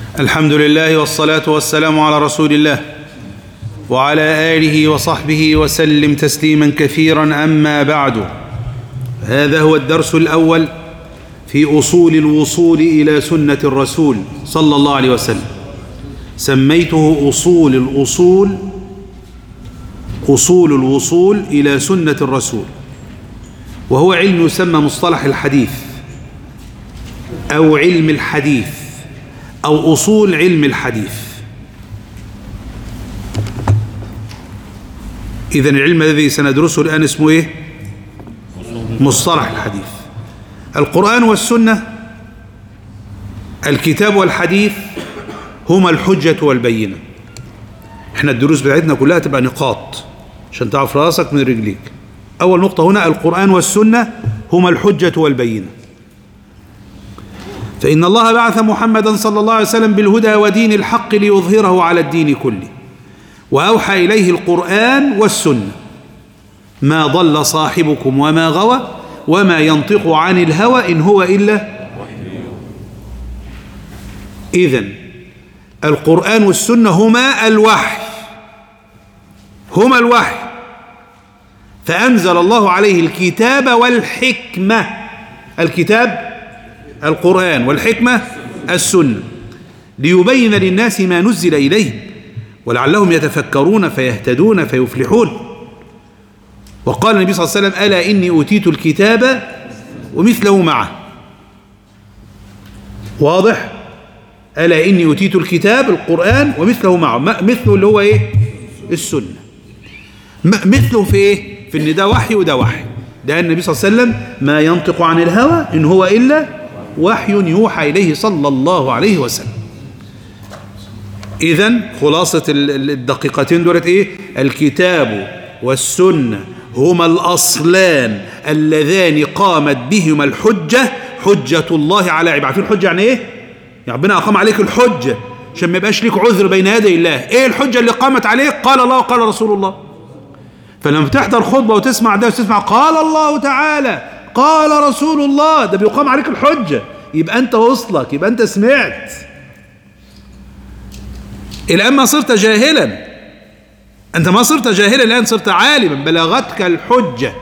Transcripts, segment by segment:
الحمد لله والصلاة والسلام على رسول الله وعلى آله وصحبه وسلم تسليما كثيرا أما بعد هذا هو الدرس الأول في أصول الوصول إلى سنة الرسول صلى الله عليه وسلم سميته أصول الأصول أصول الوصول إلى سنة الرسول وهو علم يسمى مصطلح الحديث أو علم الحديث أو أصول علم الحديث إذن العلم الذي سندرسه الآن اسمه إيه؟ مصطلح الحديث القرآن والسنة الكتاب والحديث هما الحجة والبينة احنا الدروس بتاعتنا كلها تبقى نقاط عشان تعرف راسك من رجليك أول نقطة هنا القرآن والسنة هما الحجة والبينة فإن الله بعث محمدا صلى الله عليه وسلم بالهدى ودين الحق ليظهره على الدين كله وأوحى إليه القرآن والسنة ما ضل صاحبكم وما غوى وما ينطق عن الهوى إن هو إلا إذن القرآن والسنة هما الوحي هما الوحي فأنزل الله عليه الكتاب والحكمة الكتاب القرآن والحكمة السنة ليبين للناس ما نزل إليهم ولعلهم يتفكرون فيهتدون فيفلحون وقال النبي صلى الله عليه وسلم ألا إني أوتيت الكتاب ومثله معه واضح ألا إني أوتيت الكتاب القرآن ومثله معه مثله اللي هو إيه السنة مثله في إيه في إن ده وحي وده وحي ده النبي صلى الله عليه وسلم ما ينطق عن الهوى إن هو إلا وحي يوحى إليه صلى الله عليه وسلم إذا خلاصة الدقيقتين دولت إيه الكتاب والسنة هما الأصلان اللذان قامت بهما الحجة حجة الله على عباد عارفين الحجة يعني إيه يعني ربنا أقام عليك الحجة عشان ما يبقاش ليك عذر بين يدي الله إيه الحجة اللي قامت عليك قال الله وقال رسول الله فلما تحضر خطبة وتسمع ده وتسمع قال الله تعالى قال رسول الله ده بيقام عليك الحجة يبقى أنت وصلك يبقى أنت سمعت الآن ما صرت جاهلا أنت ما صرت جاهلا الآن صرت عالما بلغتك الحجة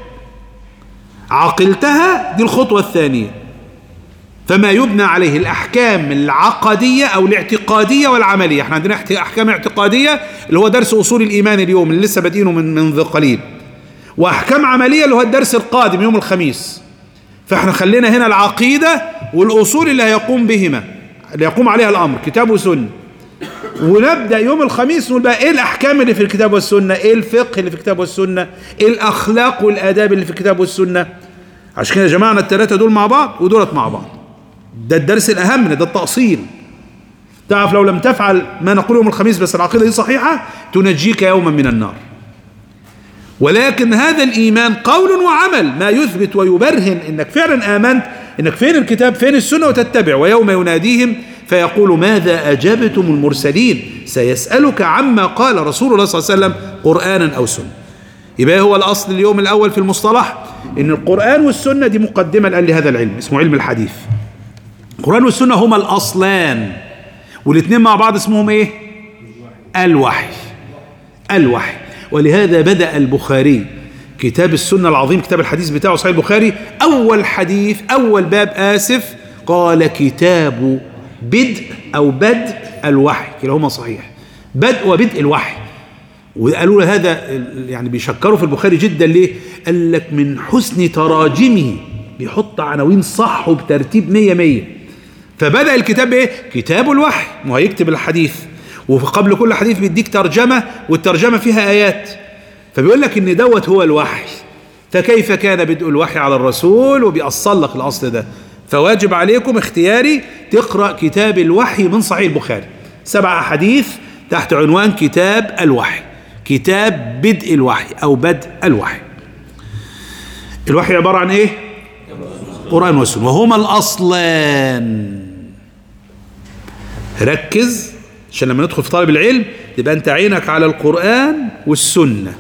عقلتها دي الخطوة الثانية فما يبنى عليه الأحكام العقدية أو الاعتقادية والعملية احنا عندنا أحكام اعتقادية اللي هو درس أصول الإيمان اليوم اللي لسه بادئينه من من قليل وأحكام عملية اللي هو الدرس القادم يوم الخميس فاحنا خلينا هنا العقيدة والأصول اللي هيقوم بهما اللي يقوم عليها الأمر كتاب وسنة ونبدأ يوم الخميس نقول بقى ايه الأحكام اللي في الكتاب والسنة ايه الفقه اللي في الكتاب والسنة ايه الأخلاق والآداب اللي في الكتاب والسنة عشان كده جمعنا الثلاثة دول مع بعض ودولت مع بعض ده الدرس الأهم ده التأصيل تعرف لو لم تفعل ما نقوله يوم الخميس بس العقيدة دي صحيحة تنجيك يوما من النار ولكن هذا الإيمان قول وعمل ما يثبت ويبرهن إنك فعلا آمنت إنك فين الكتاب فين السنة وتتبع ويوم يناديهم فيقول ماذا أجبتم المرسلين سيسألك عما قال رسول الله صلى الله عليه وسلم قرآنا أو سنة يبقى هو الأصل اليوم الأول في المصطلح إن القرآن والسنة دي مقدمة الآن لهذا العلم اسمه علم الحديث القرآن والسنة هما الأصلان والاثنين مع بعض اسمهم إيه الوحي الوحي ولهذا بدأ البخاري كتاب السنة العظيم كتاب الحديث بتاعه صحيح البخاري أول حديث أول باب آسف قال كتاب بدء أو بدء الوحي كلاهما صحيح بدء وبدء الوحي وقالوا له هذا يعني بيشكروا في البخاري جدا ليه قال لك من حسن تراجمه بيحط عناوين صح وبترتيب مية مية فبدأ الكتاب ايه كتاب الوحي ما هو يكتب الحديث وقبل كل حديث بيديك ترجمة والترجمة فيها آيات فبيقول لك ان دوت هو الوحي فكيف كان بدء الوحي على الرسول وبيأصل لك الأصل ده فواجب عليكم اختياري تقرأ كتاب الوحي من صحيح البخاري سبع أحاديث تحت عنوان كتاب الوحي كتاب بدء الوحي أو بدء الوحي الوحي عبارة عن إيه؟ قرآن والسنة وهما الأصلان ركز عشان لما ندخل في طالب العلم تبقى أنت عينك على القرآن والسنة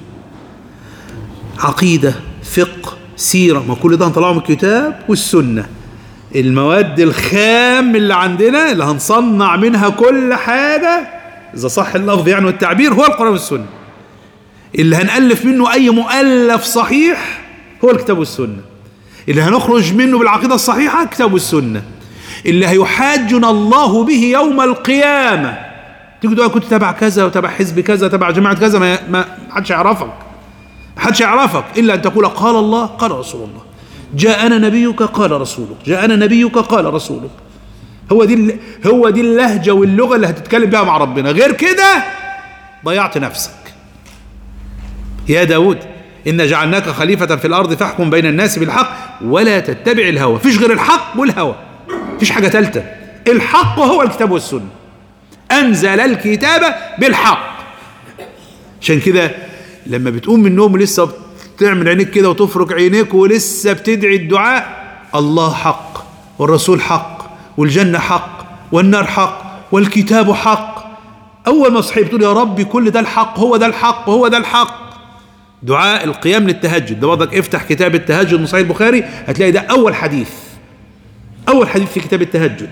عقيدة فقه سيرة ما كل ده هنطلعه من الكتاب والسنة المواد الخام اللي عندنا اللي هنصنع منها كل حاجة إذا صح اللفظ يعني والتعبير هو القرآن والسنة اللي هنألف منه أي مؤلف صحيح هو الكتاب والسنة اللي هنخرج منه بالعقيدة الصحيحة الكتاب والسنة اللي هيحاجنا الله به يوم القيامة تيجي تقول كنت تبع كذا وتبع حزب كذا تبع جماعة كذا ما ما حدش يعرفك ما حدش يعرفك إلا أن تقول قال الله قال رسول الله جاءنا نبيك قال رسولك جاءنا نبيك قال رسولك هو دي ال- هو دي اللهجة واللغة اللي هتتكلم بها مع ربنا غير كده ضيعت نفسك يا داود إن جعلناك خليفة في الأرض فاحكم بين الناس بالحق ولا تتبع الهوى فيش غير الحق والهوى فيش حاجة تالتة الحق هو الكتاب والسنة أنزل الكتاب بالحق عشان كده لما بتقوم من النوم لسه بتعمل عينيك كده وتفرك عينيك ولسه بتدعي الدعاء الله حق والرسول حق والجنة حق والنار حق والكتاب حق أول ما صحيت بتقول يا ربي كل ده الحق هو ده الحق هو ده الحق دعاء القيام للتهجد ده برضك افتح كتاب التهجد من صحيح البخاري هتلاقي ده أول حديث أول حديث في كتاب التهجد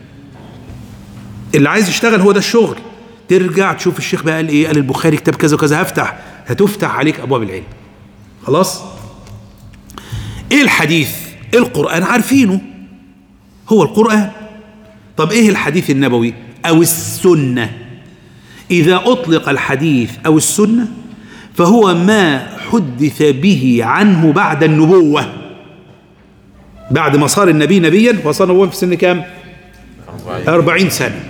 اللي عايز يشتغل هو ده الشغل ترجع تشوف الشيخ بقى قال ايه قال البخاري كتاب كذا وكذا هفتح هتفتح عليك ابواب العلم خلاص ايه الحديث القرآن عارفينه هو القرآن طب ايه الحديث النبوي او السنة اذا اطلق الحديث او السنة فهو ما حدث به عنه بعد النبوة بعد ما صار النبي نبيا وصار نبوة في سن كام أربعين سنة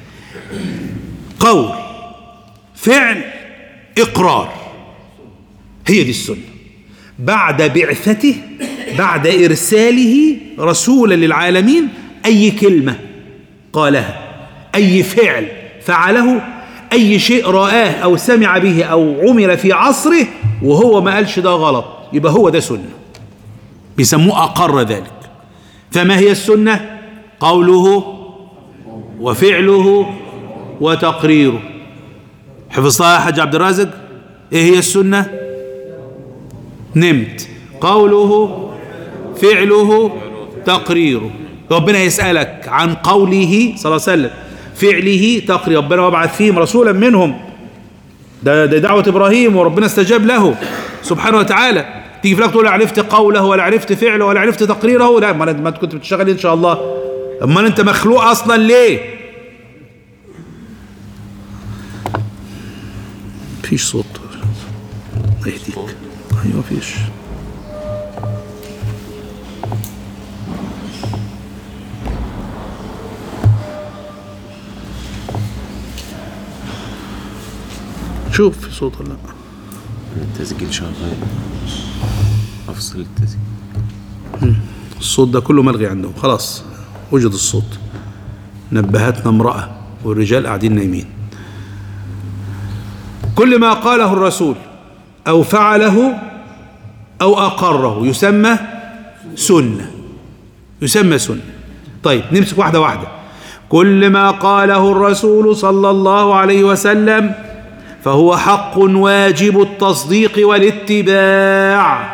قول فعل إقرار هي دي السنة بعد بعثته بعد إرساله رسولا للعالمين أي كلمة قالها أي فعل فعله أي شيء رآه أو سمع به أو عمل في عصره وهو ما قالش ده غلط يبقى هو ده سنة بيسموه أقر ذلك فما هي السنة قوله وفعله وتقريره حفظتها يا حاج عبد الرازق ايه هي السنة نمت قوله فعله تقريره ربنا يسألك عن قوله صلى الله عليه وسلم فعله تقرير ربنا وابعث فيهم رسولا منهم ده, ده دعوة إبراهيم وربنا استجاب له سبحانه وتعالى تيجي في لك تقول لا عرفت قوله ولا عرفت فعله ولا عرفت تقريره لا ما ما انت كنت بتشتغل إن شاء الله امال انت مخلوق اصلا ليه مفيش صوت الله يهديك ايوه مفيش شوف في صوت ولا لا التسجيل شغال افصل التسجيل الصوت ده كله ملغي عندهم خلاص وجد الصوت نبهتنا امرأة والرجال قاعدين نايمين كل ما قاله الرسول أو فعله أو أقره يسمى سنة يسمى سنة طيب نمسك واحدة واحدة كل ما قاله الرسول صلى الله عليه وسلم فهو حق واجب التصديق والاتباع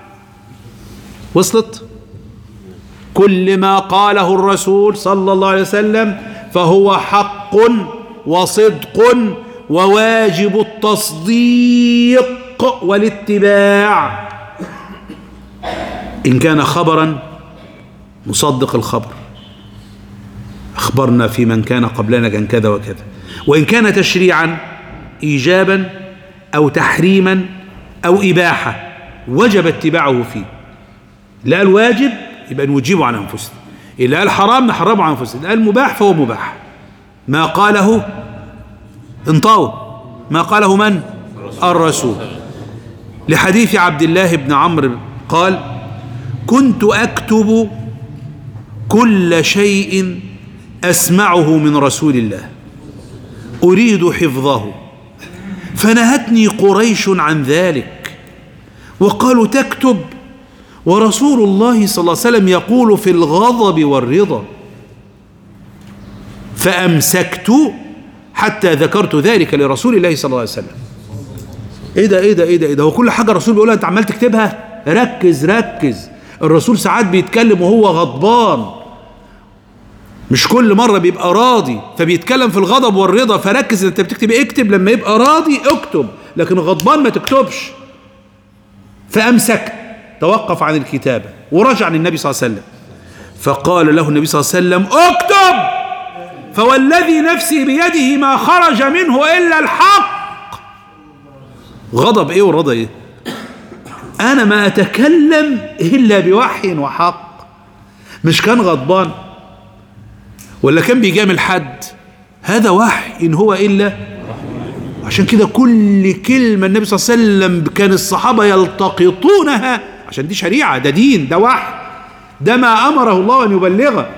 وصلت؟ كل ما قاله الرسول صلى الله عليه وسلم فهو حق وصدق وواجب التصديق والاتباع إن كان خبرا نصدق الخبر أخبرنا في من كان قبلنا كان كذا وكذا وإن كان تشريعا إيجابا أو تحريما أو إباحة وجب اتباعه فيه لا الواجب يبقى نوجبه عن أنفسنا إذا قال حرام نحرمه عن أنفسنا إذا قال مباح فهو مباح ما قاله انطوا ما قاله من الرسول لحديث عبد الله بن عمرو قال كنت أكتب كل شيء أسمعه من رسول الله أريد حفظه فنهتني قريش عن ذلك وقالوا تكتب ورسول الله صلى الله عليه وسلم يقول في الغضب والرضا فأمسكت حتى ذكرت ذلك لرسول الله صلى الله عليه وسلم ايه ده ايه ده ايه ده ايه ده هو كل حاجة الرسول بيقولها انت عمال تكتبها ركز ركز الرسول ساعات بيتكلم وهو غضبان مش كل مرة بيبقى راضي فبيتكلم في الغضب والرضا فركز انت بتكتب اكتب لما يبقى راضي اكتب لكن غضبان ما تكتبش فأمسك توقف عن الكتابة ورجع للنبي صلى الله عليه وسلم فقال له النبي صلى الله عليه وسلم اكتب فوالذي نفسي بيده ما خرج منه إلا الحق غضب ايه ورضا ايه انا ما اتكلم الا بوحي وحق مش كان غضبان ولا كان بيجامل حد هذا وحي ان هو الا عشان كده كل كلمة النبي صلى الله عليه وسلم كان الصحابة يلتقطونها عشان دي شريعة ده دين ده وحي ده ما أمره الله أن يبلغه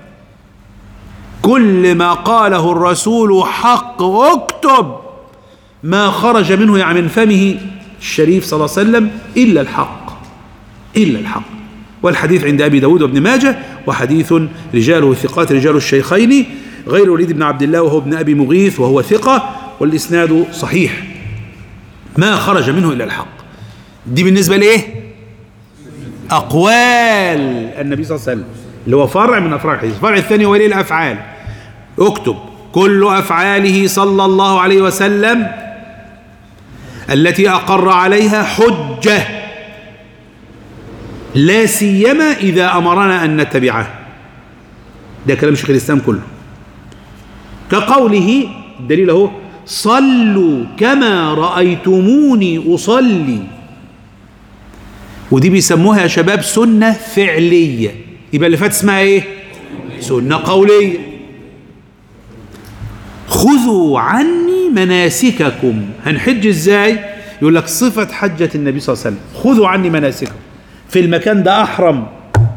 كل ما قاله الرسول حق اكتب ما خرج منه يعني من فمه الشريف صلى الله عليه وسلم إلا الحق إلا الحق والحديث عند أبي داود وابن ماجه وحديث رجاله ثقات رجال الشيخين غير وليد بن عبد الله وهو ابن أبي مغيث وهو ثقة والإسناد صحيح ما خرج منه إلا الحق دي بالنسبة لإيه أقوال النبي صلى الله عليه وسلم اللي هو فرع من أفرع الحديث الفرع الثاني هو ليه الأفعال اكتب كل أفعاله صلى الله عليه وسلم التي أقر عليها حجة لا سيما إذا أمرنا أن نتبعه ده كلام شيخ الإسلام كله كقوله الدليل اهو صلوا كما رأيتموني أصلي ودي بيسموها يا شباب سنة فعلية يبقى اللي فات اسمها ايه سنة قولية خذوا عني مناسككم هنحج ازاي يقول لك صفة حجة النبي صلى الله عليه وسلم خذوا عني مناسككم في المكان ده أحرم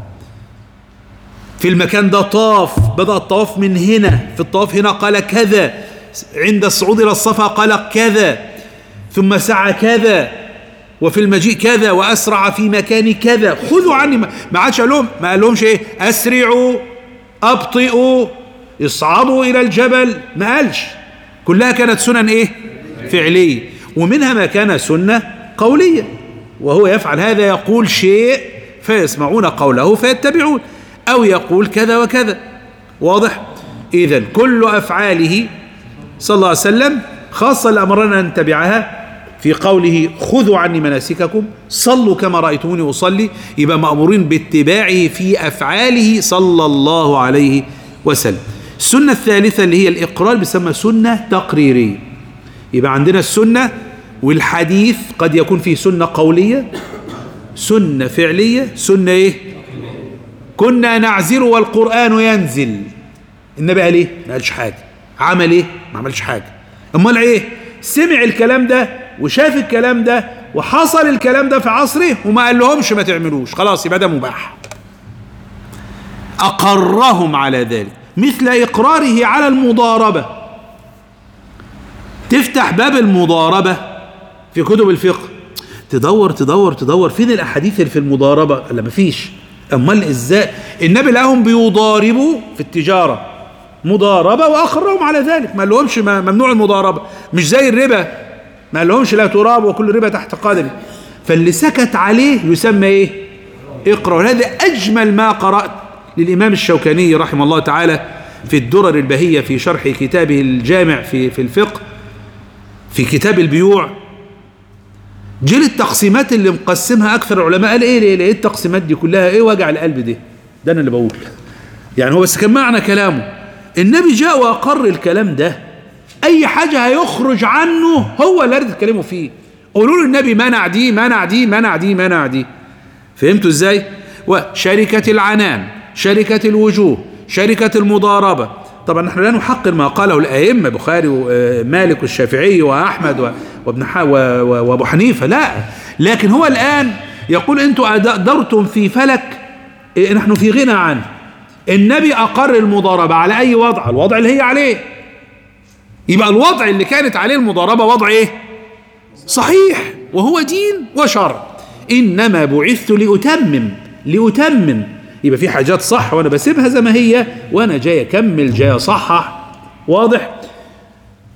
في المكان ده طاف بدأ الطواف من هنا في الطواف هنا قال كذا عند الصعود إلى الصفا قال كذا ثم سعى كذا وفي المجيء كذا وأسرع في مكان كذا خذوا عني ما عادش قال لهم ما قال لهمش إيه أسرعوا أبطئوا اصعدوا إلى الجبل ما قالش كلها كانت سنن إيه فعلية ومنها ما كان سنة قولية وهو يفعل هذا يقول شيء فيسمعون قوله فيتبعون أو يقول كذا وكذا واضح إذا كل أفعاله صلى الله عليه وسلم خاصة لأمرنا أن نتبعها في قوله خذوا عني مناسككم صلوا كما رأيتموني أصلي يبقى مأمورين باتباعه في أفعاله صلى الله عليه وسلم السنة الثالثة اللي هي الإقرار بيسمى سنة تقريرية يبقى عندنا السنة والحديث قد يكون فيه سنة قولية سنة فعلية سنة إيه كنا نعزل والقرآن ينزل النبي قال إيه ما قالش حاجة عمل إيه ما عملش حاجة أمال إيه سمع الكلام ده وشاف الكلام ده وحصل الكلام ده في عصره وما قال لهمش ما تعملوش خلاص يبقى ده مباح أقرهم على ذلك مثل إقراره على المضاربة تفتح باب المضاربة في كتب الفقه تدور تدور تدور فين الأحاديث اللي في المضاربة لا مفيش أمال إزاي النبي لهم بيضاربوا في التجارة مضاربة وأقرهم على ذلك ما لهمش ممنوع المضاربة مش زي الربا ما لهمش لا تراب وكل ربا تحت قدري فاللي سكت عليه يسمى ايه اقرأ وهذا أجمل ما قرأت للإمام الشوكاني رحمه الله تعالى في الدرر البهية في شرح كتابه الجامع في في الفقه في كتاب البيوع جيل التقسيمات اللي مقسمها أكثر العلماء قال إيه ليه, ايه التقسيمات دي كلها إيه وجع القلب دي ده أنا اللي بقول يعني هو بس كان معنى كلامه النبي جاء وأقر الكلام ده أي حاجة هيخرج عنه هو اللي تتكلموا فيه قولوا له النبي منع دي منع دي منع دي منع دي فهمتوا ازاي وشركة العنان شركة الوجوه شركة المضاربة طبعا نحن لا نحقر ما قاله الأئمة بخاري ومالك والشافعي وأحمد وابن وابو حنيفة لا لكن هو الآن يقول أنتم درتم في فلك نحن في غنى عنه النبي أقر المضاربة على أي وضع الوضع اللي هي عليه يبقى الوضع اللي كانت عليه المضاربة وضع ايه صحيح وهو دين وشرع انما بعثت لاتمم لاتمم يبقى في حاجات صح وانا بسيبها زي ما هي وانا جاي اكمل جاي اصحح واضح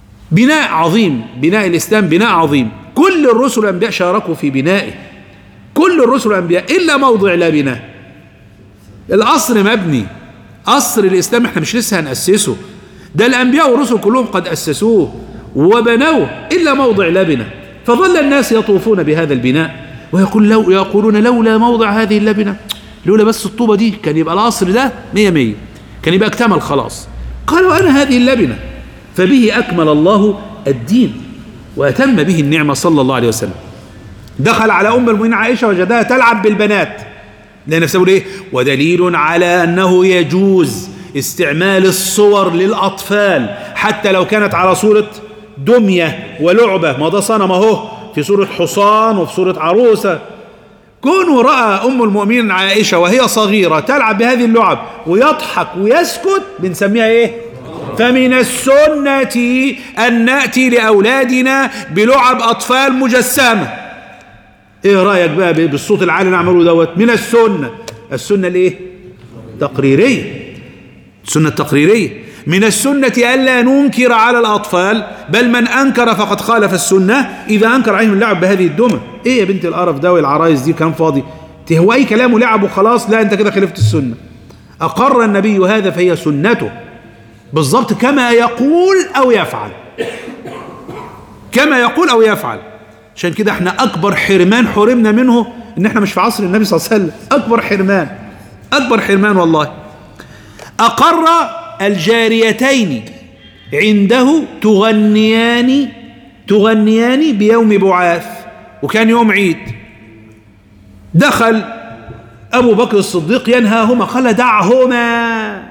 بناء عظيم بناء الاسلام بناء عظيم كل الرسل والانبياء شاركوا في بنائه كل الرسل والأنبياء إلا موضع لبنة القصر مبني قصر الإسلام احنا مش لسه هنأسسه ده الأنبياء والرسل كلهم قد أسسوه وبنوه إلا موضع لبنة فظل الناس يطوفون بهذا البناء ويقول لو يقولون لولا موضع هذه اللبنة لولا بس الطوبة دي كان يبقى القصر ده مية مية كان يبقى اكتمل خلاص قالوا أنا هذه اللبنة فبه أكمل الله الدين وأتم به النعمة صلى الله عليه وسلم دخل على أم المؤمنين عائشة وجدها تلعب بالبنات لأن نفسه إيه ودليل على أنه يجوز استعمال الصور للأطفال حتى لو كانت على صورة دمية ولعبة ما ده صنم اهو في صورة حصان وفي صورة عروسة كونه رأى أم المؤمنين عائشة وهي صغيرة تلعب بهذه اللعب ويضحك ويسكت بنسميها إيه فمن السنة أن نأتي لأولادنا بلعب أطفال مجسمة إيه رأيك بقى بالصوت العالي نعمله دوت من السنة السنة الإيه تقريرية السنة التقريرية من السنة ألا ننكر على الأطفال بل من أنكر فقد خالف السنة إذا أنكر عليهم اللعب بهذه الدمى إيه يا بنت القرف ده والعرايس دي كلام فاضي هو أي كلام ولعب وخلاص لا أنت كده خالفت السنة أقر النبي هذا فهي سنته بالضبط كما يقول أو يفعل كما يقول أو يفعل عشان كده احنا أكبر حرمان حرمنا منه إن احنا مش في عصر النبي صلى الله عليه وسلم أكبر حرمان أكبر حرمان والله أقر الجاريتين عنده تغنيان تغنيان بيوم بعاث وكان يوم عيد دخل أبو بكر الصديق ينهاهما قال دعهما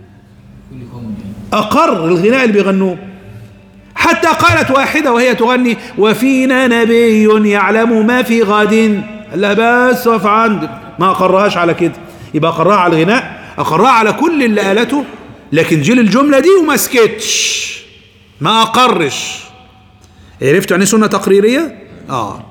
أقر الغناء اللي بيغنوه حتى قالت واحدة وهي تغني وفينا نبي يعلم ما في غد قال لها بس وقف عندك ما أقرهاش على كده يبقى أقرها على الغناء أقرها على كل اللي قالته لكن جيل الجملة دي وما سكتش ما أقرش عرفتوا يعني سنة تقريرية؟ آه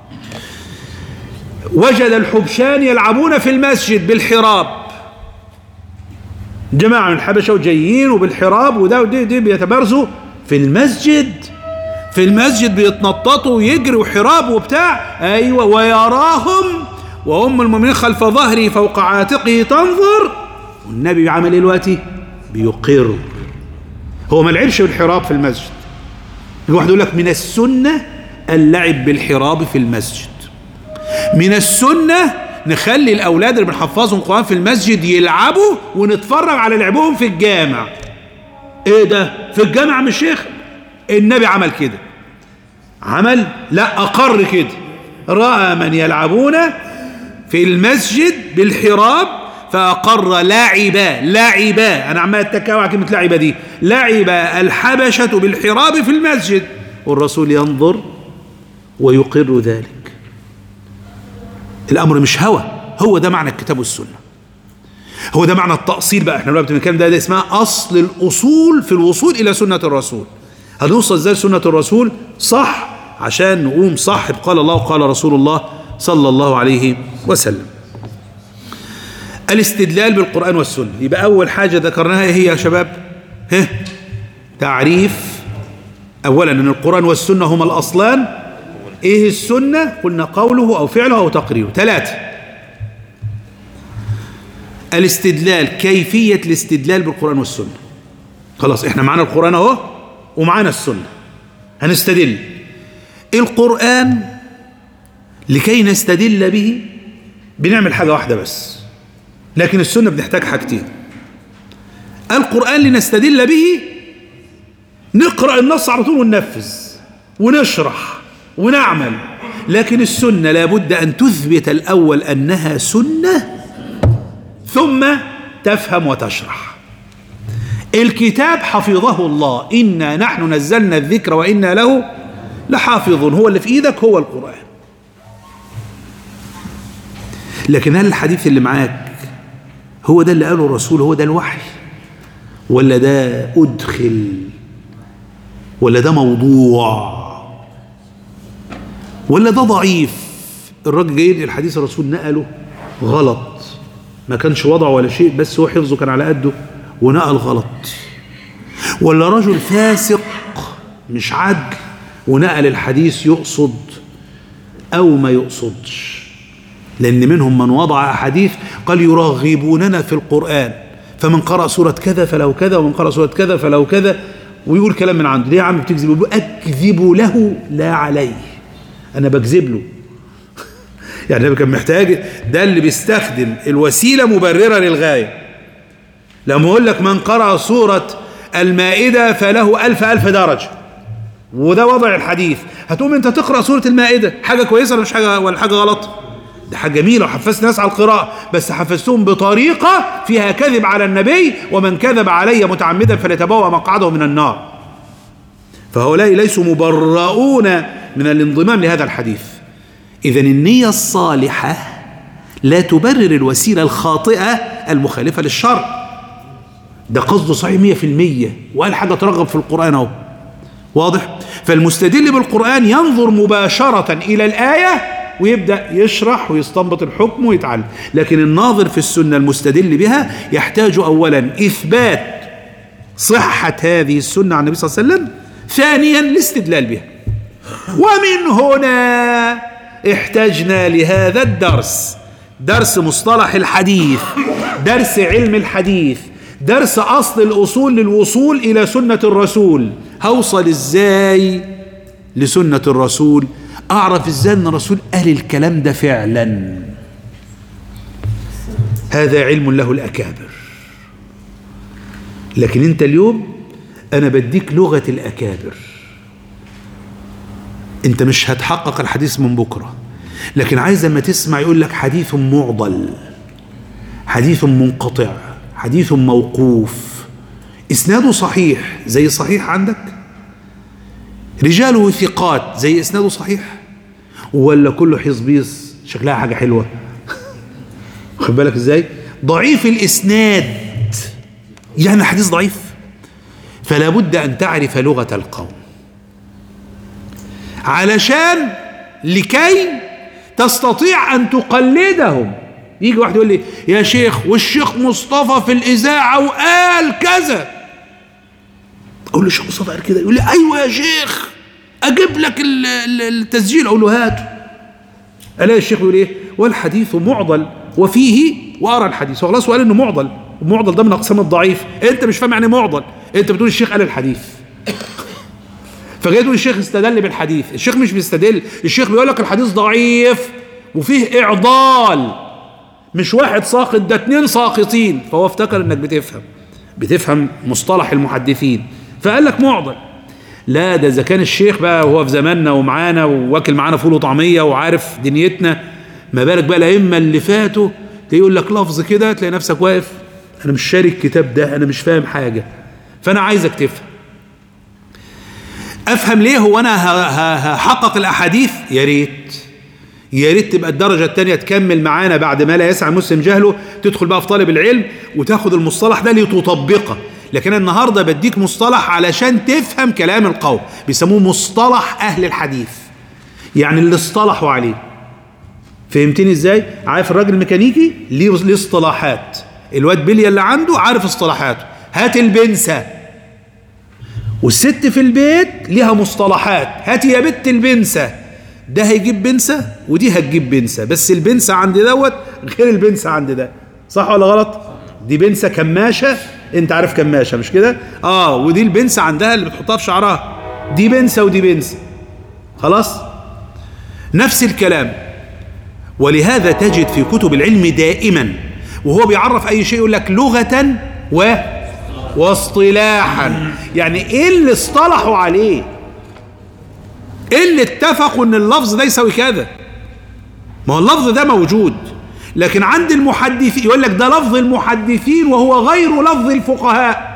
وجد الحبشان يلعبون في المسجد بالحراب جماعة من الحبشة وجايين وبالحراب وده ودي دي بيتبارزوا في المسجد في المسجد بيتنططوا ويجروا حراب وبتاع أيوة ويراهم وأم المؤمنين خلف ظهره فوق عاتقه تنظر والنبي عمل ايه دلوقتي؟ بيقر هو ما لعبش بالحراب في المسجد الواحد يقول لك من السنة اللعب بالحراب في المسجد من السنة نخلي الأولاد اللي بنحفظهم قرآن في المسجد يلعبوا ونتفرج على لعبهم في الجامع ايه ده في الجامع مش شيخ النبي عمل كده عمل لا أقر كده رأى من يلعبون في المسجد بالحراب فأقر لاعبا لاعبا أنا عمال أتكاوى على كلمة لاعبا دي لعب الحبشة بالحراب في المسجد والرسول ينظر ويقر ذلك الأمر مش هوى هو ده معنى الكتاب والسنة هو ده معنى التأصيل بقى احنا بنتكلم ده, ده اسمها أصل الأصول في الوصول إلى سنة الرسول هنوصل ازاي لسنة الرسول صح عشان نقوم صاحب قال الله وقال رسول الله صلى الله عليه وسلم الاستدلال بالقرآن والسنة يبقى أول حاجة ذكرناها هي يا شباب ها تعريف أولا أن القرآن والسنة هما الأصلان إيه السنة قلنا قوله أو فعله أو تقريره ثلاثة الاستدلال كيفية الاستدلال بالقرآن والسنة خلاص احنا معانا القرآن اهو ومعانا السنة هنستدل القرآن لكي نستدل به بنعمل حاجة واحدة بس لكن السنة بنحتاج حاجتين القرآن لنستدل به نقرأ النص على طول وننفذ ونشرح ونعمل لكن السنة لابد أن تثبت الأول أنها سنة ثم تفهم وتشرح الكتاب حفظه الله إنا نحن نزلنا الذكر وإنا له لحافظون هو اللي في إيدك هو القرآن لكن هل الحديث اللي معاك هو ده اللي قاله الرسول هو ده الوحي ولا ده أدخل ولا ده موضوع ولا ده ضعيف الراجل جاي الحديث الرسول نقله غلط ما كانش وضعه ولا شيء بس هو حفظه كان على قده ونقل غلط ولا رجل فاسق مش عدل ونقل الحديث يقصد او ما يقصدش لأن منهم من وضع أحاديث قال يرغبوننا في القرآن فمن قرأ سورة كذا فله كذا ومن قرأ سورة كذا فله كذا ويقول كلام من عنده ليه يا عم بتكذب يقول أكذب له لا عليه أنا بكذب له يعني النبي كان محتاج ده اللي بيستخدم الوسيلة مبررة للغاية لما يقول لك من قرأ سورة المائدة فله ألف ألف درجة وده وضع الحديث هتقوم انت تقرأ سورة المائدة حاجة كويسة ولا مش حاجة ولا حاجة غلط ده حاجة جميلة وحفزت الناس على القراءة بس حفزتهم بطريقة فيها كذب على النبي ومن كذب علي متعمدا فليتبوأ مقعده من النار فهؤلاء ليسوا مبرؤون من الانضمام لهذا الحديث إذا النية الصالحة لا تبرر الوسيلة الخاطئة المخالفة للشرع ده قصده صحيح مية في المية وقال حاجة ترغب في القرآن اهو واضح فالمستدل بالقرآن ينظر مباشرة إلى الآية ويبدأ يشرح ويستنبط الحكم ويتعلم لكن الناظر في السنة المستدل بها يحتاج أولا إثبات صحة هذه السنة عن النبي صلى الله عليه وسلم ثانيا الاستدلال بها ومن هنا احتجنا لهذا الدرس درس مصطلح الحديث درس علم الحديث درس أصل الأصول للوصول إلى سنة الرسول هوصل إزاي لسنة الرسول أعرف إزاي أن الرسول قال الكلام ده فعلا هذا علم له الأكابر لكن أنت اليوم أنا بديك لغة الأكابر أنت مش هتحقق الحديث من بكرة لكن عايز لما تسمع يقول لك حديث معضل حديث منقطع حديث موقوف اسناده صحيح زي صحيح عندك رجاله ثقات زي اسناده صحيح ولا كله حزبيص شكلها حاجه حلوه خد بالك ازاي ضعيف الاسناد يعني حديث ضعيف فلا بد ان تعرف لغه القوم علشان لكي تستطيع ان تقلدهم يجي واحد يقول لي يا شيخ والشيخ مصطفى في الإذاعة وقال كذا أقول له الشيخ مصطفى قال كده يقول لي أيوة يا شيخ أجيب لك التسجيل أقول له هاته ألاقي الشيخ يقول إيه والحديث معضل وفيه وأرى الحديث خلاص وقال إنه معضل المعضل ده من أقسام الضعيف أنت مش فاهم يعني معضل أنت بتقول الشيخ قال الحديث فجاي تقول الشيخ استدل بالحديث الشيخ مش بيستدل الشيخ بيقول لك الحديث ضعيف وفيه إعضال مش واحد ساقط ده اتنين ساقطين فهو افتكر انك بتفهم بتفهم مصطلح المحدثين فقال لك معضل لا ده اذا كان الشيخ بقى وهو في زماننا ومعانا وواكل معانا فول وطعميه وعارف دنيتنا ما بالك بقى الائمه اللي فاتوا يقول لك لفظ كده تلاقي نفسك واقف انا مش شاري الكتاب ده انا مش فاهم حاجه فانا عايزك تفهم افهم ليه هو انا هحقق الاحاديث يا ريت يا ريت تبقى الدرجة الثانية تكمل معانا بعد ما لا يسعى مسلم جهله تدخل بقى في طالب العلم وتاخد المصطلح ده لتطبقه لكن النهاردة بديك مصطلح علشان تفهم كلام القوم بيسموه مصطلح أهل الحديث يعني اللي اصطلحوا عليه فهمتني ازاي؟ عارف الراجل الميكانيكي ليه ليه اصطلاحات الواد بليا اللي عنده عارف اصطلاحاته هات البنسة والست في البيت ليها مصطلحات هات يا بت البنسة ده هيجيب بنسة ودي هتجيب بنسة بس البنسة عند دوت غير البنسة عند ده صح ولا غلط دي بنسة كماشة انت عارف كماشة مش كده اه ودي البنسة عندها اللي بتحطها في شعرها دي بنسة ودي بنسة خلاص نفس الكلام ولهذا تجد في كتب العلم دائما وهو بيعرف اي شيء يقول لك لغة و واصطلاحا يعني ايه اللي اصطلحوا عليه ايه اللي اتفقوا ان اللفظ ده يساوي كذا ما هو اللفظ ده موجود لكن عند المحدثين يقول لك ده لفظ المحدثين وهو غير لفظ الفقهاء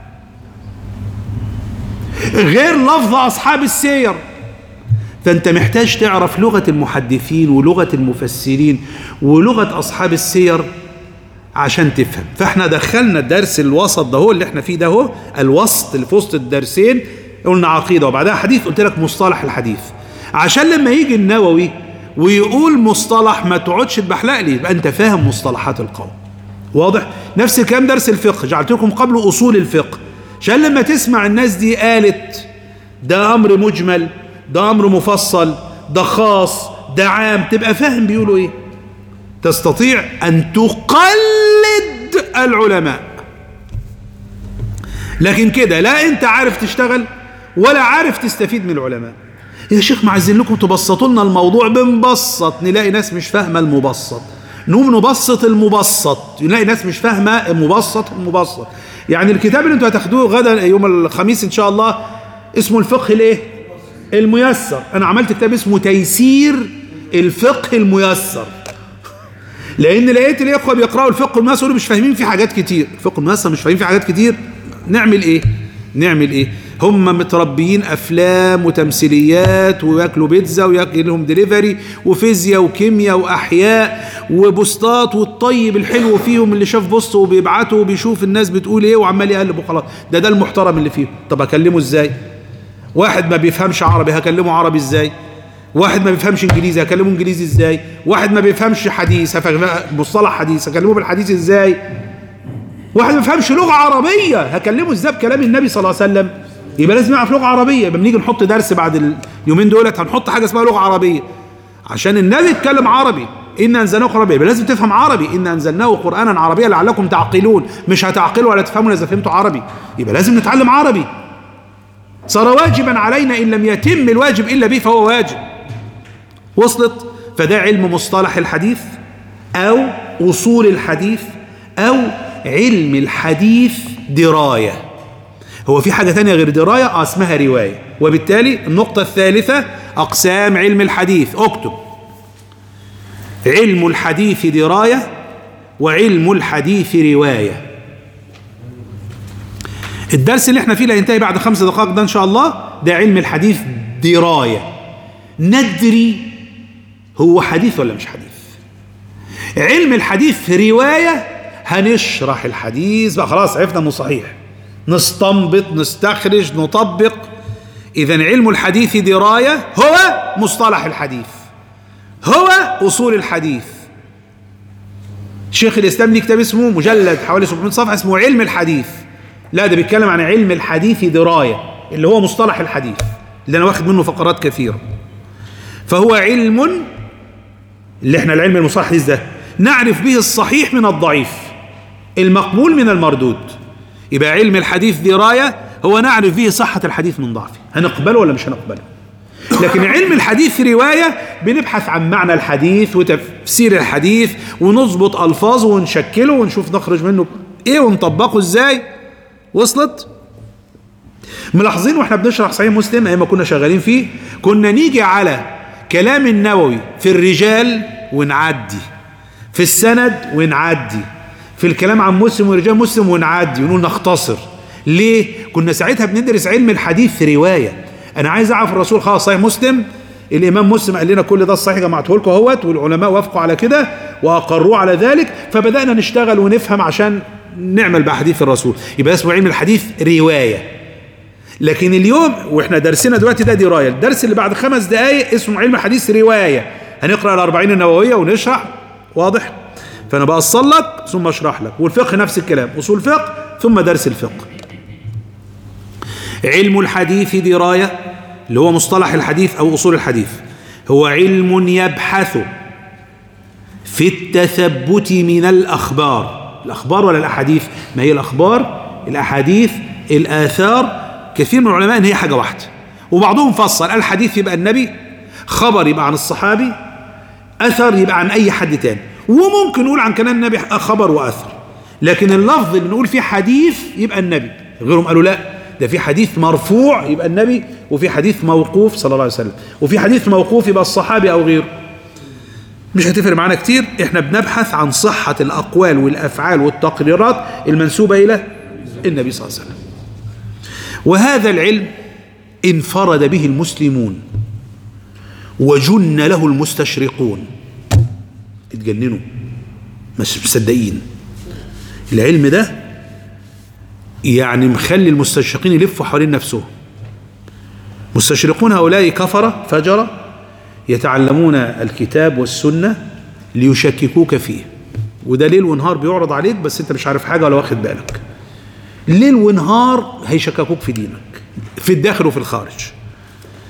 غير لفظ اصحاب السير فانت محتاج تعرف لغه المحدثين ولغه المفسرين ولغه اصحاب السير عشان تفهم فاحنا دخلنا الدرس الوسط ده هو اللي احنا فيه ده هو الوسط اللي في وسط الدرسين قلنا عقيده وبعدها حديث قلت لك مصطلح الحديث عشان لما يجي النووي ويقول مصطلح ما تقعدش تبحلق لي يبقى انت فاهم مصطلحات القوم واضح نفس الكلام درس الفقه جعلت لكم قبل اصول الفقه عشان لما تسمع الناس دي قالت ده امر مجمل ده امر مفصل ده خاص ده عام تبقى فاهم بيقولوا ايه تستطيع أن تقلد العلماء لكن كده لا أنت عارف تشتغل ولا عارف تستفيد من العلماء يا شيخ معزين لكم تبسطوا لنا الموضوع بنبسط نلاقي ناس مش فاهمة المبسط نقوم نبسط المبسط نلاقي ناس مش فاهمة المبسط المبسط يعني الكتاب اللي انتوا هتاخدوه غدا يوم الخميس ان شاء الله اسمه الفقه الايه الميسر انا عملت كتاب اسمه تيسير الفقه الميسر لان لقيت الاخوه بيقراوا الفقه الميسر يقولوا مش فاهمين فيه حاجات كتير الفقه الميسر مش فاهمين فيه حاجات كتير نعمل ايه نعمل ايه هم متربيين افلام وتمثيليات وياكلوا بيتزا وياكل لهم دليفري وفيزياء وكيمياء واحياء وبوستات والطيب الحلو فيهم اللي شاف بوست وبيبعته وبيشوف الناس بتقول ايه وعمال يقلب وخلاص ده ده المحترم اللي فيهم طب اكلمه ازاي واحد ما بيفهمش عربي هكلمه عربي ازاي واحد ما بيفهمش انجليزي هكلمه انجليزي ازاي واحد ما بيفهمش حديث هفهم- مصطلح حديث هكلمه بالحديث ازاي واحد ما بيفهمش لغه عربيه هكلمه ازاي بكلام النبي صلى الله عليه وسلم يبقى لازم يعرف لغه عربيه يبقى بنيجي نحط درس بعد اليومين دولت هنحط حاجه اسمها لغه عربيه عشان النبي يتكلم عربي ان انزلناه قرآن يبقى لازم تفهم عربي ان انزلناه قرانا عربيا لعلكم تعقلون مش هتعقلوا ولا تفهموا اذا فهمتوا عربي يبقى لازم نتعلم عربي صار واجبا علينا ان لم يتم الواجب الا به فهو واجب وصلت فده علم مصطلح الحديث او اصول الحديث او علم الحديث درايه هو في حاجه تانية غير درايه اه اسمها روايه وبالتالي النقطه الثالثه اقسام علم الحديث اكتب علم الحديث درايه وعلم الحديث روايه الدرس اللي احنا فيه اللي هينتهي بعد خمس دقائق ده ان شاء الله ده علم الحديث درايه ندري هو حديث ولا مش حديث علم الحديث روايه هنشرح الحديث بقى خلاص عرفنا انه صحيح نستنبط نستخرج نطبق اذا علم الحديث درايه هو مصطلح الحديث هو اصول الحديث شيخ الاسلام ليه كتاب اسمه مجلد حوالي 700 صفحه اسمه علم الحديث لا ده بيتكلم عن علم الحديث درايه اللي هو مصطلح الحديث اللي انا واخد منه فقرات كثيره فهو علم اللي احنا العلم المصطلح الحديث ده نعرف به الصحيح من الضعيف المقبول من المردود يبقى علم الحديث درايه هو نعرف به صحه الحديث من ضعفه هنقبله ولا مش هنقبله لكن علم الحديث رواية بنبحث عن معنى الحديث وتفسير الحديث ونظبط ألفاظه ونشكله ونشوف نخرج منه إيه ونطبقه إزاي وصلت ملاحظين واحنا بنشرح صحيح مسلم ايام ما كنا شغالين فيه كنا نيجي على كلام النووي في الرجال ونعدي في السند ونعدي في الكلام عن مسلم ورجال مسلم ونعدي ونقول نختصر ليه كنا ساعتها بندرس علم الحديث روايه انا عايز اعرف الرسول خلاص صحيح مسلم الامام مسلم قال لنا كل ده الصحيح جمعته لكم اهوت والعلماء وافقوا على كده واقروا على ذلك فبدانا نشتغل ونفهم عشان نعمل باحاديث الرسول يبقى اسمه علم الحديث روايه لكن اليوم واحنا درسنا دلوقتي ده درايه الدرس اللي بعد خمس دقائق اسمه علم الحديث روايه هنقرا الأربعين النوويه ونشرح واضح فانا بأصل لك ثم اشرح لك والفقه نفس الكلام اصول فقه ثم درس الفقه علم الحديث درايه اللي هو مصطلح الحديث او اصول الحديث هو علم يبحث في التثبت من الاخبار الاخبار ولا الاحاديث ما هي الاخبار الاحاديث الاثار كثير من العلماء ان هي حاجه واحده وبعضهم فصل الحديث يبقى النبي خبر يبقى عن الصحابي اثر يبقى عن اي حد تاني وممكن نقول عن كلام النبي خبر واثر لكن اللفظ اللي نقول فيه حديث يبقى النبي غيرهم قالوا لا ده في حديث مرفوع يبقى النبي وفي حديث موقوف صلى الله عليه وسلم وفي حديث موقوف يبقى الصحابي او غيره مش هتفرق معانا كتير احنا بنبحث عن صحة الاقوال والافعال والتقريرات المنسوبة الى النبي صلى الله عليه وسلم وهذا العلم انفرد به المسلمون وجن له المستشرقون اتجننوا مش مصدقين العلم ده يعني مخلي المستشرقين يلفوا حوالين نفسهم مستشرقون هؤلاء كفرة فجرة يتعلمون الكتاب والسنة ليشككوك فيه وده ليل ونهار بيعرض عليك بس انت مش عارف حاجة ولا واخد بالك ليل ونهار هيشككوك في دينك في الداخل وفي الخارج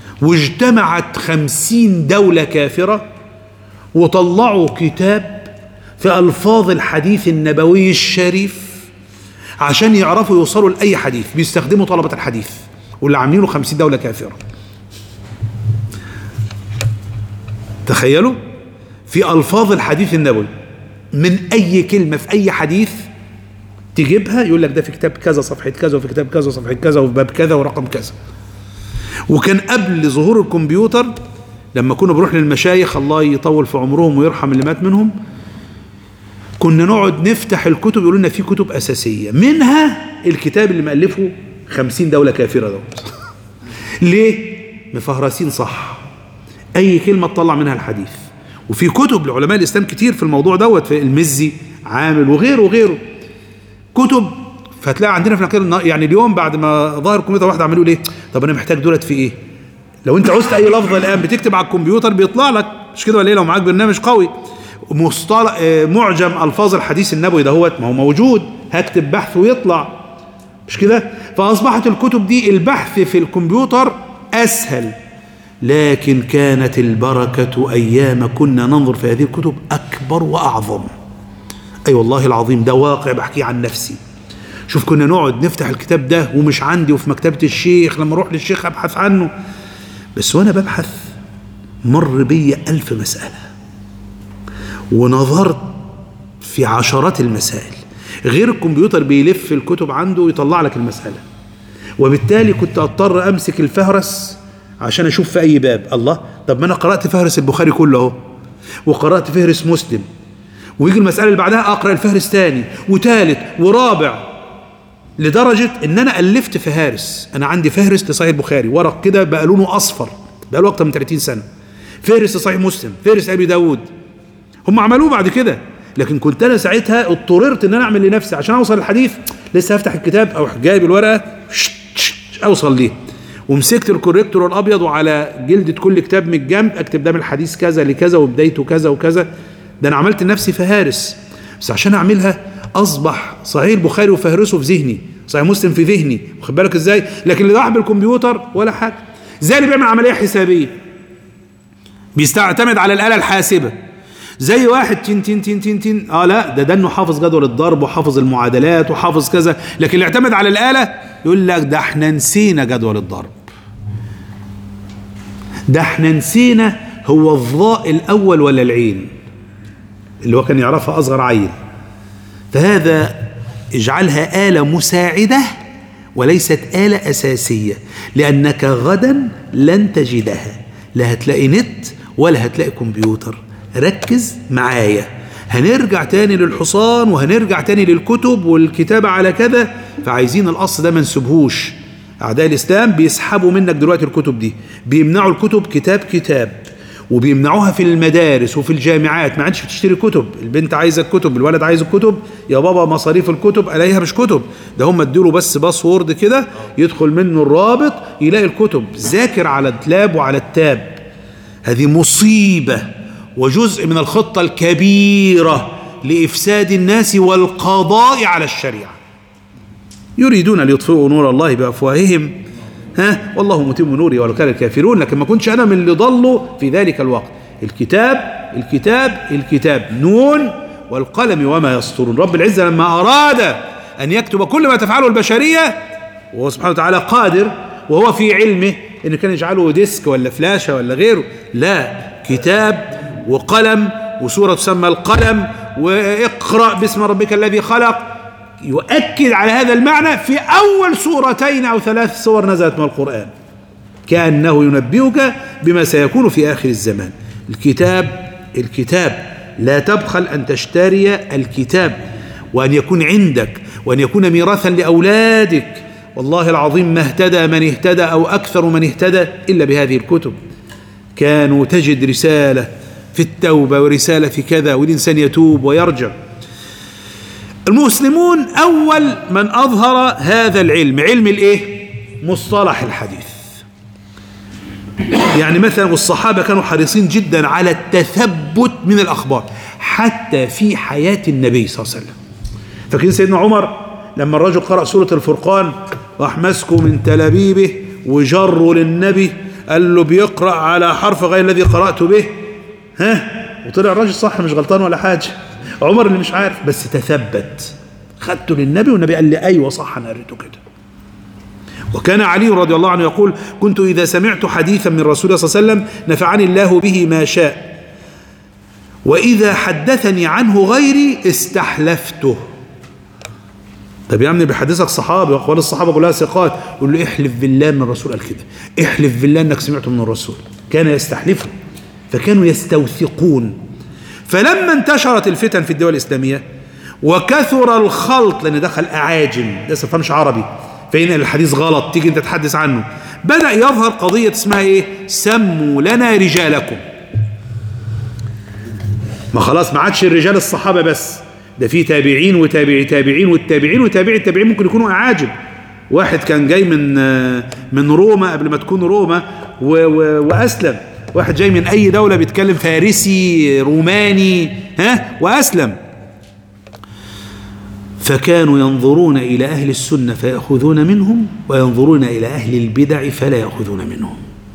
واجتمعت خمسين دولة كافرة وطلعوا كتاب في ألفاظ الحديث النبوي الشريف عشان يعرفوا يوصلوا لأي حديث بيستخدموا طلبة الحديث واللي عاملينه خمسين دولة كافرة تخيلوا في ألفاظ الحديث النبوي من أي كلمة في أي حديث تجيبها يقول لك ده في كتاب كذا صفحة كذا وفي كتاب كذا صفحة كذا وفي باب كذا ورقم كذا وكان قبل ظهور الكمبيوتر لما كنا بنروح للمشايخ الله يطول في عمرهم ويرحم اللي مات منهم كنا نقعد نفتح الكتب يقولوا لنا في كتب أساسية منها الكتاب اللي مألفه خمسين دولة كافرة دوت ليه؟ مفهرسين صح أي كلمة تطلع منها الحديث وفي كتب لعلماء الإسلام كتير في الموضوع دوت في المزي عامل وغيره وغيره كتب فتلاقي عندنا في العقيدة يعني اليوم بعد ما ظهر الكمبيوتر واحد عملوا ليه طب انا محتاج دولت في ايه لو انت عوزت اي لفظ الان بتكتب على الكمبيوتر بيطلع لك مش كده ولا ايه لو معاك برنامج قوي مصطلح آه، معجم الفاظ الحديث النبوي دهوت ما هو موجود هكتب بحث ويطلع مش كده فاصبحت الكتب دي البحث في الكمبيوتر اسهل لكن كانت البركه ايام كنا ننظر في هذه الكتب اكبر واعظم اي والله العظيم ده واقع بحكيه عن نفسي شوف كنا نقعد نفتح الكتاب ده ومش عندي وفي مكتبة الشيخ لما اروح للشيخ ابحث عنه بس وانا ببحث مر بي ألف مسألة ونظرت في عشرات المسائل غير الكمبيوتر بيلف الكتب عنده ويطلع لك المسألة وبالتالي كنت اضطر امسك الفهرس عشان اشوف في اي باب الله طب ما انا قرأت فهرس البخاري كله اهو وقرأت فهرس مسلم ويجي المسألة اللي بعدها اقرأ الفهرس تاني وتالت ورابع لدرجة ان انا الفت فهارس انا عندي فهرس لصحيح البخاري ورق كده بقى لونه اصفر بقى له اكتر من 30 سنة فهرس لصحيح مسلم فهرس ابي داود هم عملوه بعد كده لكن كنت انا ساعتها اضطررت ان انا اعمل لنفسي عشان اوصل للحديث لسه هفتح الكتاب او جايب الورقه شت شت اوصل ليه ومسكت الكوريكتور الابيض وعلى جلده كل كتاب من الجنب اكتب ده من الحديث كذا لكذا وبدايته كذا وكذا ده انا عملت لنفسي فهارس بس عشان اعملها اصبح صحيح البخاري وفهرسه في ذهني صحيح مسلم في ذهني واخد بالك ازاي لكن اللي راح بالكمبيوتر ولا حاجه زي اللي بيعمل عمليه حسابيه بيستعتمد على الاله الحاسبه زي واحد تين تين تين تين تين اه لا ده ده انه حافظ جدول الضرب وحافظ اللي وحافظ كذا لكن اللي اعتمد على الاله يقول لك ده احنا نسينا جدول الضرب ده احنا نسينا هو الضاء الاول ولا العين اللي هو كان يعرفها اصغر عيل فهذا اجعلها آلة مساعدة وليست آلة أساسية لأنك غدا لن تجدها لا هتلاقي نت ولا هتلاقي كمبيوتر ركز معايا هنرجع تاني للحصان وهنرجع تاني للكتب والكتابة على كذا فعايزين الأصل ده ما نسيبهوش أعداء الإسلام بيسحبوا منك دلوقتي الكتب دي بيمنعوا الكتب كتاب كتاب وبيمنعوها في المدارس وفي الجامعات ما عادش بتشتري كتب البنت عايزه الكتب الولد عايز الكتب يا بابا مصاريف الكتب الاقيها مش كتب ده هم اديله بس باسورد كده يدخل منه الرابط يلاقي الكتب ذاكر على التلاب وعلى التاب هذه مصيبه وجزء من الخطه الكبيره لافساد الناس والقضاء على الشريعه يريدون ليطفئوا نور الله بافواههم ها والله متم نوري ولو كان الكافرون لكن ما كنتش انا من اللي ضلوا في ذلك الوقت الكتاب الكتاب الكتاب نون والقلم وما يسطرون رب العزة لما أراد أن يكتب كل ما تفعله البشرية وهو سبحانه وتعالى قادر وهو في علمه إن كان يجعله ديسك ولا فلاشة ولا غيره لا كتاب وقلم وسورة تسمى القلم واقرأ باسم ربك الذي خلق يؤكد على هذا المعنى في أول سورتين أو ثلاث سور نزلت من القرآن كأنه ينبئك بما سيكون في آخر الزمان الكتاب الكتاب لا تبخل أن تشتري الكتاب وأن يكون عندك وأن يكون ميراثا لأولادك والله العظيم ما اهتدى من اهتدى أو أكثر من اهتدى إلا بهذه الكتب كانوا تجد رسالة في التوبة ورسالة في كذا والإنسان يتوب ويرجع المسلمون أول من أظهر هذا العلم علم الإيه؟ مصطلح الحديث يعني مثلا والصحابة كانوا حريصين جدا على التثبت من الأخبار حتى في حياة النبي صلى الله عليه وسلم فاكرين سيدنا عمر لما الرجل قرأ سورة الفرقان راح مسكه من تلابيبه وجره للنبي قال له بيقرأ على حرف غير الذي قرأت به ها وطلع الراجل صح مش غلطان ولا حاجة عمر اللي مش عارف بس تثبت خدته للنبي والنبي قال لي ايوه صح انا قريته كده وكان علي رضي الله عنه يقول كنت إذا سمعت حديثا من رسول الله صلى الله عليه وسلم نفعني الله به ما شاء وإذا حدثني عنه غيري استحلفته طب يا عم بيحدثك صحابي واقوال الصحابه كلها ثقات يقول له احلف بالله ان الرسول قال كده احلف بالله انك سمعته من الرسول كان يستحلفه فكانوا يستوثقون فلما انتشرت الفتن في الدول الاسلاميه وكثر الخلط لان دخل اعاجم ده ما فهمش عربي فين الحديث غلط تيجي انت تحدث عنه بدا يظهر قضيه اسمها ايه سموا لنا رجالكم ما خلاص ما عادش الرجال الصحابه بس ده في تابعين وتابعي تابعين والتابعين وتابعي التابعين ممكن يكونوا اعاجم واحد كان جاي من من روما قبل ما تكون روما و و واسلم واحد جاي من اي دوله بيتكلم فارسي روماني ها واسلم فكانوا ينظرون الى اهل السنه فياخذون منهم وينظرون الى اهل البدع فلا ياخذون منهم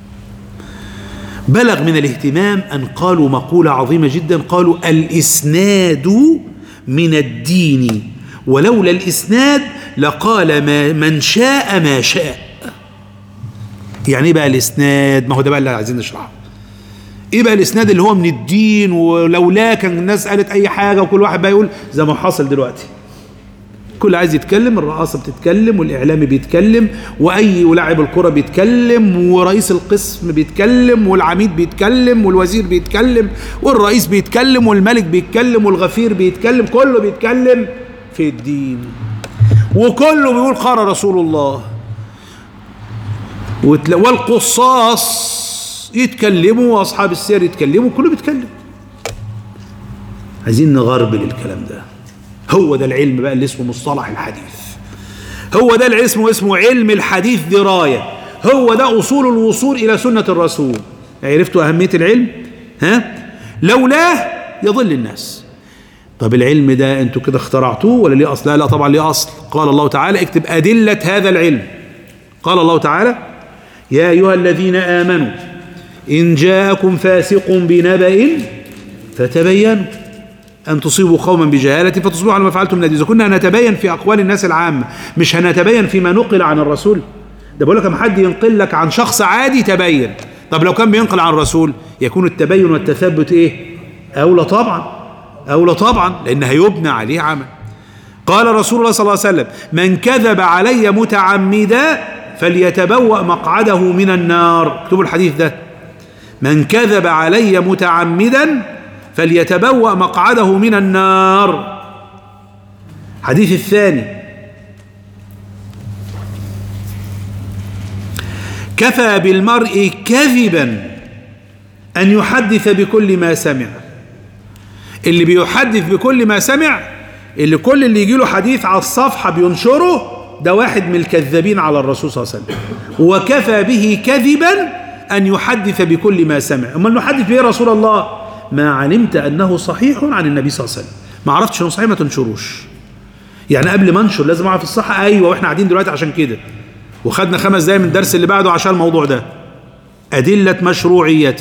بلغ من الاهتمام ان قالوا مقوله عظيمه جدا قالوا الاسناد من الدين ولولا الإسناد لقال ما من شاء ما شاء يعني ايه بقى الإسناد ما هو ده بقى اللي عايزين نشرحه ايه بقى الإسناد اللي هو من الدين ولولا كان الناس قالت أي حاجة وكل واحد بقى يقول زي ما حصل دلوقتي كل عايز يتكلم الرئاسة بتتكلم والإعلامي بيتكلم وأي ولاعب الكرة بيتكلم ورئيس القسم بيتكلم والعميد بيتكلم والوزير بيتكلم والرئيس بيتكلم والملك بيتكلم والغفير بيتكلم كله بيتكلم في الدين وكله بيقول قال رسول الله والقصاص يتكلموا واصحاب السير يتكلموا كله بيتكلم عايزين نغربل الكلام ده هو ده العلم بقى اللي اسمه مصطلح الحديث هو ده اللي اسمه اسمه علم الحديث دراية هو ده أصول الوصول إلى سنة الرسول عرفتوا أهمية العلم ها لولاه يضل الناس طب العلم ده انتوا كده اخترعتوه ولا ليه اصل لا, لا طبعا ليه اصل قال الله تعالى اكتب ادله هذا العلم قال الله تعالى يا ايها الذين امنوا ان جاءكم فاسق بنبأ فتبينوا أن تصيبوا قوما بجهالة فتصبحوا على ما فعلتم نادي إذا كنا هنتبين في أقوال الناس العامة مش هنتبين فيما نقل عن الرسول ده بقول لك لما حد ينقل لك عن شخص عادي تبين طب لو كان بينقل عن الرسول يكون التبين والتثبت إيه أولى طبعا أولى طبعا لأن هيبنى عليه عمل قال رسول الله صلى الله عليه وسلم من كذب علي متعمدا فليتبوأ مقعده من النار اكتبوا الحديث ده من كذب علي متعمدا فليتبوأ مقعده من النار حديث الثاني كفى بالمرء كذبا أن يحدث بكل ما سمع اللي بيحدث بكل ما سمع اللي كل اللي يجي له حديث على الصفحة بينشره ده واحد من الكذابين على الرسول صلى الله عليه وسلم وكفى به كذبا أن يحدث بكل ما سمع أما نحدث به رسول الله ما علمت أنه صحيح عن النبي صلى الله عليه وسلم ما عرفتش أنه صحيح ما تنشروش يعني قبل ما انشر لازم اعرف الصحة ايوه واحنا قاعدين دلوقتي عشان كده وخدنا خمس دقايق من الدرس اللي بعده عشان الموضوع ده أدلة مشروعيته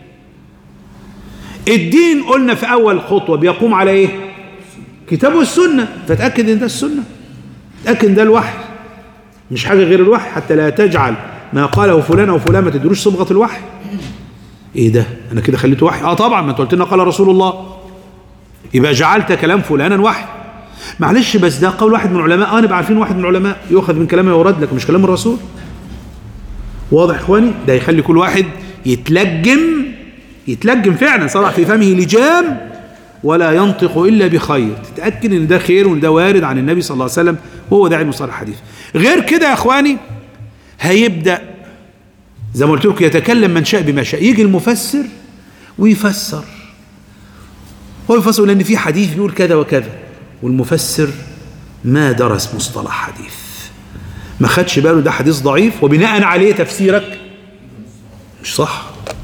الدين قلنا في أول خطوة بيقوم على إيه كتاب والسنة فتأكد إن ده السنة تأكد إن ده الوحي مش حاجة غير الوحي حتى لا تجعل ما قاله فلان أو فلان ما تدروش صبغة الوحي إيه ده أنا كده خليته وحي آه طبعا ما أنت قلت لنا قال رسول الله يبقى جعلت كلام فلانا وحي معلش بس ده قول واحد من العلماء اه نبقى عارفين واحد من العلماء يؤخذ من كلامه ويرد لك مش كلام الرسول واضح اخواني ده يخلي كل واحد يتلجم يتلجم فعلا صرع في فمه لجام ولا ينطق الا بخير تتاكد ان ده خير وان ده وارد عن النبي صلى الله عليه وسلم وهو ده علم مصطلح الحديث غير كده يا اخواني هيبدا زي ما قلت لكم يتكلم من شاء بما شاء يجي المفسر ويفسر هو يفسر لان في حديث بيقول كذا وكذا والمفسر ما درس مصطلح حديث ما خدش باله ده حديث ضعيف وبناء عليه تفسيرك مش صح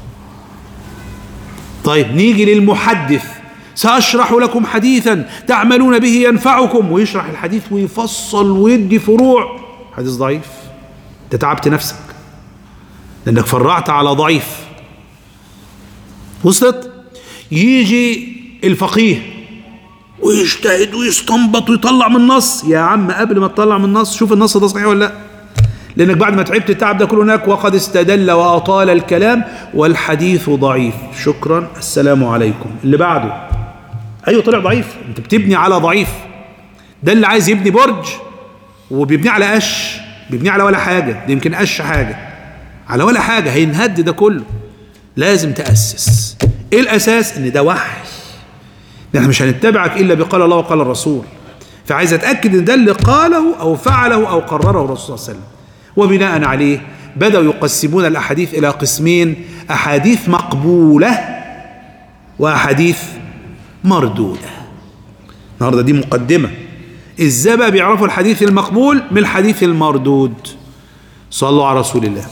طيب نيجي للمحدث سأشرح لكم حديثا تعملون به ينفعكم ويشرح الحديث ويفصل ويدي فروع حديث ضعيف انت تعبت نفسك لانك فرعت على ضعيف وصلت يجي الفقيه ويجتهد ويستنبط ويطلع من النص يا عم قبل ما تطلع من النص شوف النص ده صحيح ولا لا لانك بعد ما تعبت التعب ده كله هناك وقد استدل واطال الكلام والحديث ضعيف شكرا السلام عليكم اللي بعده ايوه طلع ضعيف انت بتبني على ضعيف ده اللي عايز يبني برج وبيبني على قش بيبني على ولا حاجه ده يمكن قش حاجه على ولا حاجه هينهد ده كله لازم تاسس ايه الاساس ان ده وحي ده احنا مش هنتبعك الا بقال الله وقال الرسول فعايز اتاكد ان ده اللي قاله او فعله او قرره الرسول صلى الله عليه وسلم وبناء عليه بداوا يقسمون الاحاديث الى قسمين احاديث مقبوله واحاديث مردوده النهارده دي مقدمه ازاي بقى بيعرفوا الحديث المقبول من الحديث المردود صلوا على رسول الله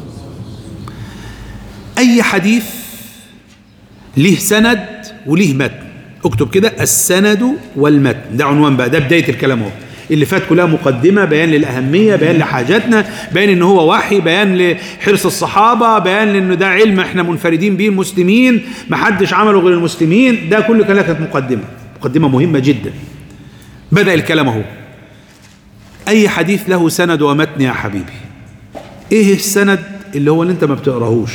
اي حديث ليه سند وليه متن اكتب كده السند والمتن ده عنوان بقى ده بدايه الكلام اهو اللي فات كلها مقدمه بيان للاهميه بيان لحاجاتنا بيان ان هو وحي بيان لحرص الصحابه بيان لانه ده علم احنا منفردين بيه المسلمين ما حدش عمله غير المسلمين ده كله كلها كانت مقدمه مقدمه مهمه جدا بدا الكلام اهو اي حديث له سند ومتن يا حبيبي ايه السند اللي هو اللي انت ما بتقراهوش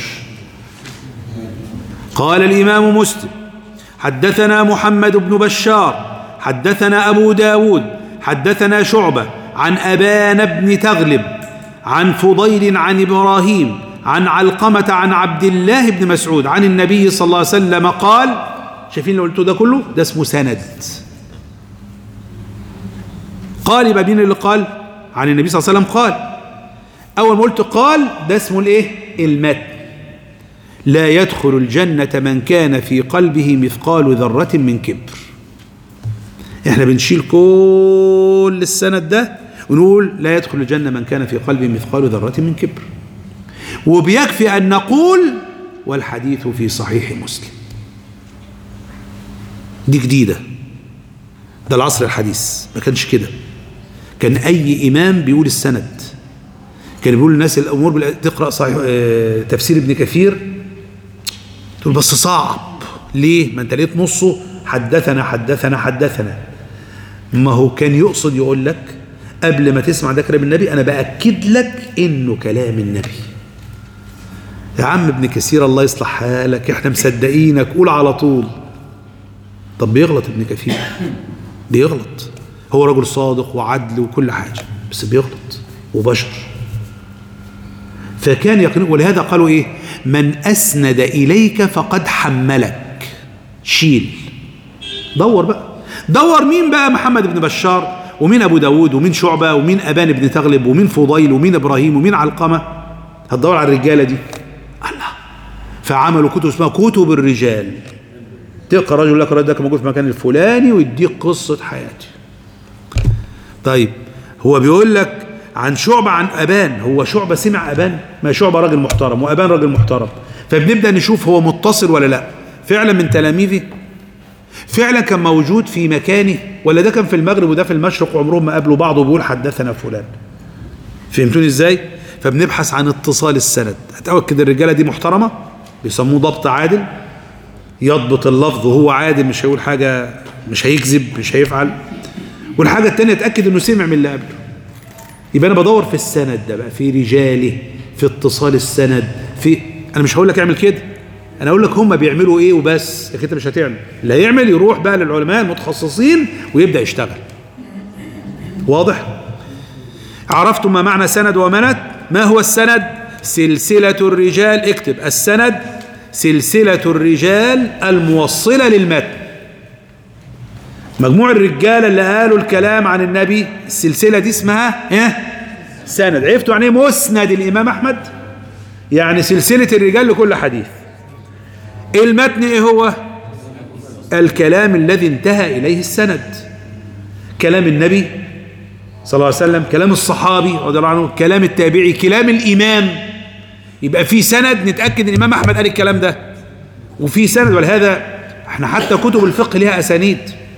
قال الامام مسلم حدثنا محمد بن بشار حدثنا أبو داود حدثنا شعبة عن أبان بن تغلب عن فضيل عن إبراهيم عن علقمة عن عبد الله بن مسعود عن النبي صلى الله عليه وسلم قال شايفين اللي قلته ده كله ده اسمه سند قال يبقى مين اللي قال عن النبي صلى الله عليه وسلم قال أول ما قلت قال ده اسمه الايه المتن لا يدخل الجنة من كان في قلبه مثقال ذرة من كبر احنا بنشيل كل السند ده ونقول لا يدخل الجنة من كان في قلبه مثقال ذرة من كبر وبيكفي أن نقول والحديث في صحيح مسلم دي جديدة ده العصر الحديث ما كانش كده كان أي إمام بيقول السند كان بيقول للناس الأمور تقرأ صحيح اه تفسير ابن كثير تقول بس صعب ليه ما انت لقيت نصه حدثنا حدثنا حدثنا ما هو كان يقصد يقول لك قبل ما تسمع ده كلام النبي انا باكد لك انه كلام النبي يا عم ابن كثير الله يصلح حالك احنا مصدقينك قول على طول طب بيغلط ابن كثير بيغلط هو رجل صادق وعدل وكل حاجه بس بيغلط وبشر فكان يقين ولهذا قالوا ايه من اسند اليك فقد حملك شيل دور بقى دور مين بقى محمد بن بشار ومين ابو داود ومين شعبة ومين ابان بن تغلب ومين فضيل ومين ابراهيم ومين علقمة هتدور على الرجالة دي الله فعملوا كتب اسمها كتب الرجال تلقى رجل لك ردك موجود في مكان الفلاني ويديك قصة حياتي طيب هو بيقول لك عن شعبة عن أبان هو شعبة سمع أبان ما شعبة راجل محترم وأبان راجل محترم فبنبدأ نشوف هو متصل ولا لا فعلا من تلاميذه فعلا كان موجود في مكانه ولا ده كان في المغرب وده في المشرق وعمرهم ما قابلوا بعض وبيقول حدثنا فلان فهمتوني ازاي فبنبحث عن اتصال السند اتاكد الرجاله دي محترمه بيسموه ضبط عادل يضبط اللفظ وهو عادل مش هيقول حاجه مش هيكذب مش هيفعل والحاجه الثانيه اتاكد انه سمع من اللي قبله يبقى انا بدور في السند ده بقى في رجاله في اتصال السند في انا مش هقول لك اعمل كده انا اقول لك هم بيعملوا ايه وبس لكن انت مش هتعمل اللي هيعمل يروح بقى للعلماء المتخصصين ويبدا يشتغل واضح عرفتم ما معنى سند ومند ما هو السند سلسله الرجال اكتب السند سلسله الرجال الموصله للمتن مجموع الرجاله اللي قالوا الكلام عن النبي السلسله دي اسمها ايه سند عرفتوا يعني ايه مسند الامام احمد يعني سلسله الرجال لكل حديث المتن ايه هو الكلام الذي انتهى اليه السند كلام النبي صلى الله عليه وسلم كلام الصحابي رضي الله عنه كلام التابعي كلام الامام يبقى في سند نتاكد ان الامام احمد قال الكلام ده وفي سند ولهذا احنا حتى كتب الفقه ليها اسانيد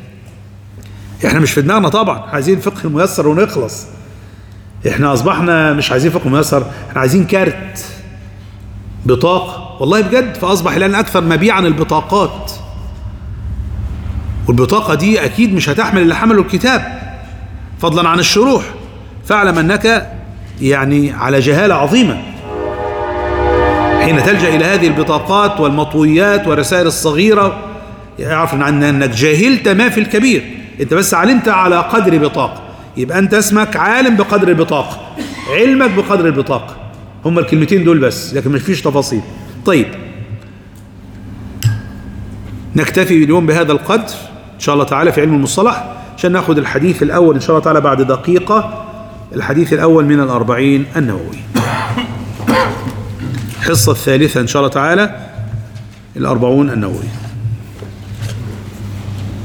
احنا مش في دماغنا طبعا عايزين فقه ميسر ونخلص احنا اصبحنا مش عايزين فقه ميسر احنا عايزين كارت بطاقة والله بجد فأصبح الآن أكثر مبيعا البطاقات والبطاقة دي أكيد مش هتحمل اللي حملوا الكتاب فضلا عن الشروح فاعلم أنك يعني على جهالة عظيمة حين تلجأ إلى هذه البطاقات والمطويات والرسائل الصغيرة يعرف أن أنك جاهلت ما في الكبير أنت بس علمت على قدر بطاقة يبقى أنت اسمك عالم بقدر البطاقة علمك بقدر البطاقة هم الكلمتين دول بس لكن مش فيش تفاصيل طيب نكتفي اليوم بهذا القدر إن شاء الله تعالى في علم المصطلح عشان ناخد الحديث الأول إن شاء الله تعالى بعد دقيقة الحديث الأول من الأربعين النووي الحصة الثالثة إن شاء الله تعالى الأربعون النووي